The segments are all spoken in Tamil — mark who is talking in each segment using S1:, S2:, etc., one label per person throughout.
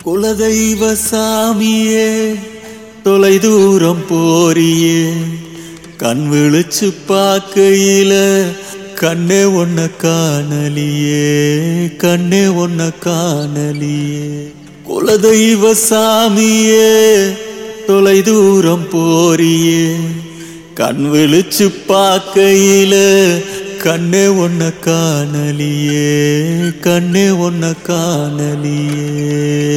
S1: குலதெய்வ சாமியே தொலை தூரம் போறியே கண் விழிச்சு பார்க்கையில கண்ணே ஒன்ன காணலியே கண்ணே ஒன்ன காணலியே குலதெய்வ சாமியே தொலை தூரம் போறியே கண் விழிச்சு பார்க்கையில கண்ணே ஒன்ன காணலியே கண்ணே ஒன்ன காணலியே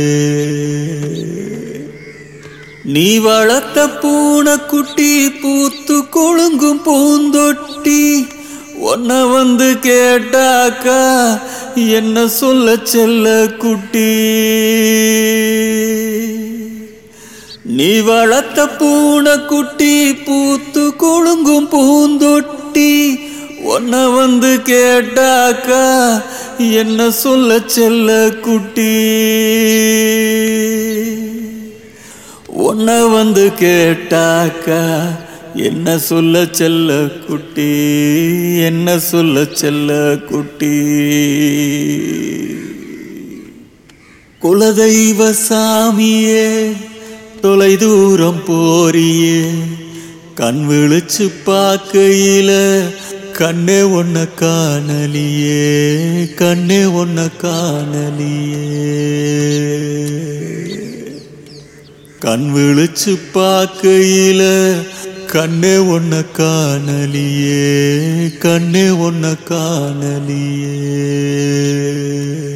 S1: நீ வளர்த்த பூனைக்குட்டி பூத்து கொழுங்கும் பூந்தொட்டி உன்ன வந்து கேட்டாக்கா என்ன சொல்ல செல்ல குட்டி நீ வளர்த்த பூனைக்குட்டி பூத்து கொழுங்கும் பூந்தொட்டி உன்ன வந்து கேட்டாக்கா என்ன சொல்ல செல்ல குட்டி உன்னை வந்து கேட்டாக்கா என்ன சொல்ல செல்ல குட்டி என்ன சொல்ல செல்ல குட்டி குலதெய்வ சாமியே தொலை தூரம் போறியே கண் விழிச்சு பார்க்கையில கண்ணே ஒன்ன காணலியே கண்ணே ஒன்ன காணலியே கண் விழிச்சு பார்க்கையில கண்ணே ஒன்ன காணலியே கண்ணே ஒன்ன காணலியே